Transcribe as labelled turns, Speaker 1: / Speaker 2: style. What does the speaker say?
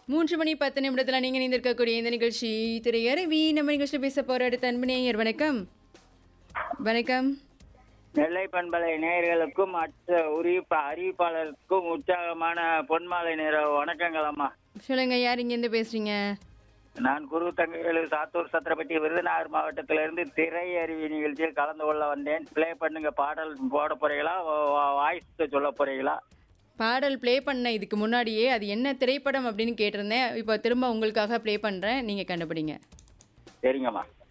Speaker 1: மூன்று மணி பத்து நிமிடத்தில் நீங்கள் இணைந்திருக்கக்கூடிய இந்த நிகழ்ச்சி திரையரவி நம்ம நிகழ்ச்சியில் பேச போகிற அடுத்த அன்புநேயர் வணக்கம் வணக்கம்
Speaker 2: நெல்லை பண்பலை நேயர்களுக்கும் மற்ற உரிப்ப அறிவிப்பாளருக்கும் உற்சாகமான பொன்மாலை நேர வணக்கங்கள் அம்மா
Speaker 1: சொல்லுங்க யார் இங்கேருந்து பேசுறீங்க
Speaker 2: நான் குரு தங்கவேலு சாத்தூர் சத்திரப்பட்டி விருதுநகர் மாவட்டத்திலிருந்து திரை அறிவி நிகழ்ச்சியில் கலந்து கொள்ள வந்தேன் ப்ளே பண்ணுங்க பாடல் போட போறீங்களா வாய்ஸ் சொல்ல போறீங்களா
Speaker 1: பாடல் ப்ளே பண்ண இதுக்கு முன்னாடியே அது என்ன திரைப்படம் அப்படின்னு கேட்டிருந்தேன் இப்போ திரும்ப உங்களுக்காக ப்ளே பண்ணுறேன் நீங்கள் கண்டுபிடிங்க
Speaker 2: சரிங்கம்மா